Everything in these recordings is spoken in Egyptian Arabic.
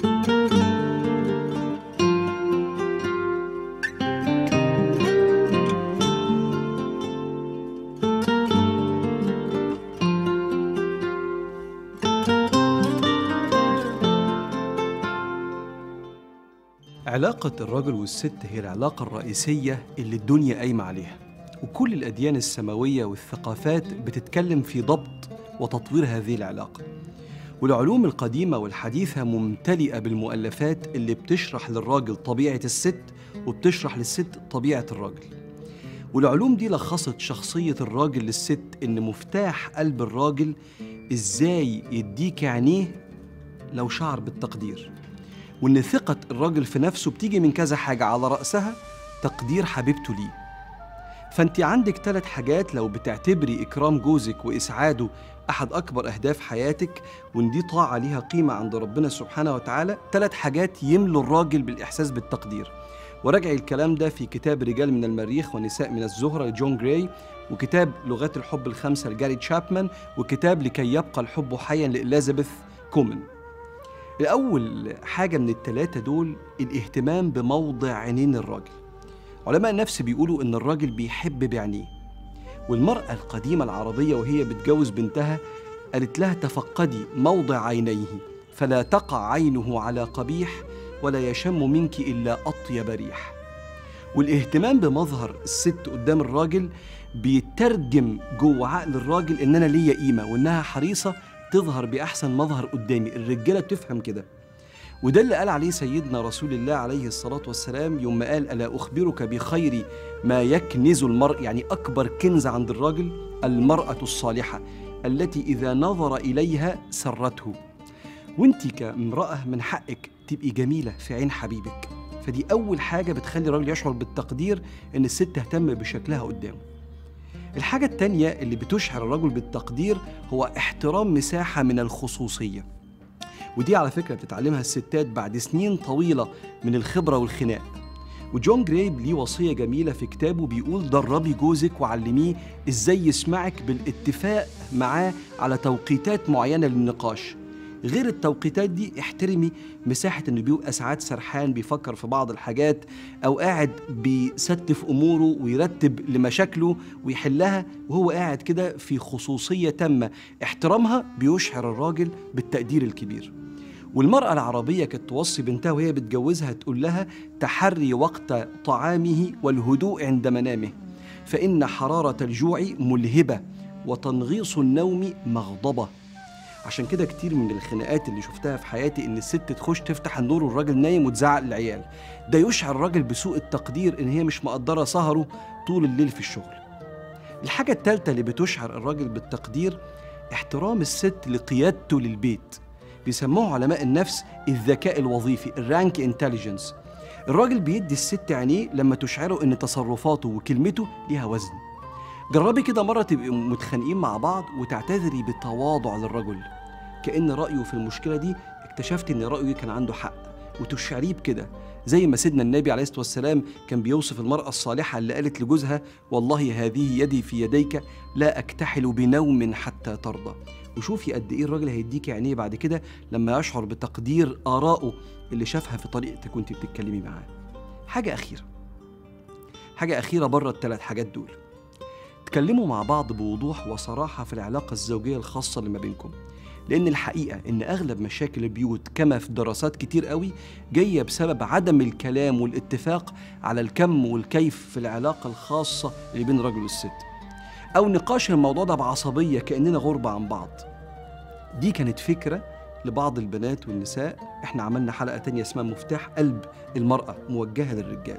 علاقة الرجل والست هي العلاقة الرئيسية اللي الدنيا قايمة عليها وكل الأديان السماوية والثقافات بتتكلم في ضبط وتطوير هذه العلاقة والعلوم القديمة والحديثة ممتلئة بالمؤلفات اللي بتشرح للراجل طبيعة الست وبتشرح للست طبيعة الراجل والعلوم دي لخصت شخصية الراجل للست إن مفتاح قلب الراجل إزاي يديك عينيه لو شعر بالتقدير وإن ثقة الراجل في نفسه بتيجي من كذا حاجة على رأسها تقدير حبيبته ليه فأنت عندك ثلاث حاجات لو بتعتبري إكرام جوزك وإسعاده أحد أكبر أهداف حياتك وإن دي طاعة ليها قيمة عند ربنا سبحانه وتعالى ثلاث حاجات يملوا الراجل بالإحساس بالتقدير وراجعي الكلام ده في كتاب رجال من المريخ ونساء من الزهرة لجون جراي وكتاب لغات الحب الخمسة لجاري تشابمان وكتاب لكي يبقى الحب حيا لإليزابيث كومن الأول حاجة من التلاتة دول الاهتمام بموضع عينين الراجل علماء النفس بيقولوا إن الراجل بيحب بعينيه والمرأة القديمة العربية وهي بتجوز بنتها قالت لها تفقدي موضع عينيه فلا تقع عينه على قبيح ولا يشم منك إلا أطيب ريح والاهتمام بمظهر الست قدام الراجل بيترجم جوه عقل الراجل إن أنا ليا قيمة وإنها حريصة تظهر بأحسن مظهر قدامي الرجالة تفهم كده وده اللي قال عليه سيدنا رسول الله عليه الصلاة والسلام يوم ما قال ألا أخبرك بخير ما يكنز المرء يعني أكبر كنز عند الراجل المرأة الصالحة التي إذا نظر إليها سرته وانت كامرأة من حقك تبقي جميلة في عين حبيبك فدي أول حاجة بتخلي الراجل يشعر بالتقدير إن الست تهتم بشكلها قدامه الحاجة التانية اللي بتشعر الرجل بالتقدير هو احترام مساحة من الخصوصية ودي على فكرة بتتعلمها الستات بعد سنين طويلة من الخبرة والخناق وجون جريب ليه وصية جميلة في كتابه بيقول دربي جوزك وعلميه ازاي يسمعك بالاتفاق معاه على توقيتات معينة للنقاش غير التوقيتات دي احترمي مساحة انه بيبقى ساعات سرحان بيفكر في بعض الحاجات او قاعد بيستف اموره ويرتب لمشاكله ويحلها وهو قاعد كده في خصوصية تامة احترامها بيشعر الراجل بالتقدير الكبير والمرأة العربية كانت توصي بنتها وهي بتجوزها تقول لها تحري وقت طعامه والهدوء عند منامه فإن حرارة الجوع ملهبة وتنغيص النوم مغضبة عشان كده كتير من الخناقات اللي شفتها في حياتي ان الست تخش تفتح النور والراجل نايم وتزعق للعيال ده يشعر الراجل بسوء التقدير ان هي مش مقدره سهره طول الليل في الشغل الحاجه الثالثه اللي بتشعر الراجل بالتقدير احترام الست لقيادته للبيت بيسموه علماء النفس الذكاء الوظيفي الرانك انتليجنس الراجل بيدي الست عينيه لما تشعره ان تصرفاته وكلمته ليها وزن جربي كده مرة تبقي متخانقين مع بعض وتعتذري بتواضع للرجل كأن رأيه في المشكلة دي اكتشفت إن رأيه كان عنده حق وتشعريه بكده زي ما سيدنا النبي عليه الصلاة والسلام كان بيوصف المرأة الصالحة اللي قالت لجوزها والله هذه يدي في يديك لا أكتحل بنوم حتى ترضى وشوفي قد إيه الراجل هيديكي عينيه بعد كده لما يشعر بتقدير آرائه اللي شافها في طريقتك وانت بتتكلمي معاه حاجة أخيرة حاجة أخيرة بره الثلاث حاجات دول اتكلموا مع بعض بوضوح وصراحة في العلاقة الزوجية الخاصة اللي ما بينكم لأن الحقيقة إن أغلب مشاكل البيوت كما في دراسات كتير قوي جاية بسبب عدم الكلام والاتفاق على الكم والكيف في العلاقة الخاصة اللي بين الرجل والست أو نقاش الموضوع ده بعصبية كأننا غربة عن بعض دي كانت فكرة لبعض البنات والنساء احنا عملنا حلقة تانية اسمها مفتاح قلب المرأة موجهة للرجال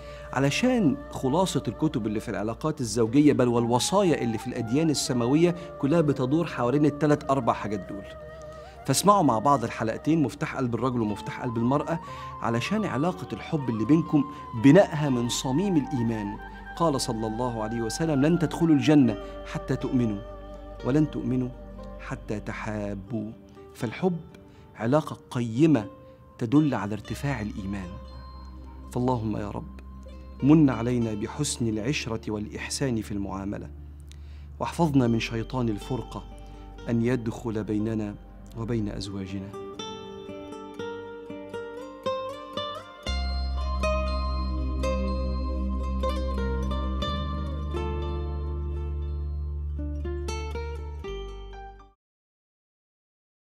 علشان خلاصة الكتب اللي في العلاقات الزوجية بل والوصايا اللي في الأديان السماوية كلها بتدور حوالين الثلاث أربع حاجات دول فاسمعوا مع بعض الحلقتين مفتاح قلب الرجل ومفتاح قلب المرأة علشان علاقة الحب اللي بينكم بنائها من صميم الإيمان قال صلى الله عليه وسلم لن تدخلوا الجنة حتى تؤمنوا ولن تؤمنوا حتى تحابوا فالحب علاقة قيمة تدل على ارتفاع الإيمان فاللهم يا رب من علينا بحسن العشرة والإحسان في المعاملة واحفظنا من شيطان الفرقة أن يدخل بيننا وبين أزواجنا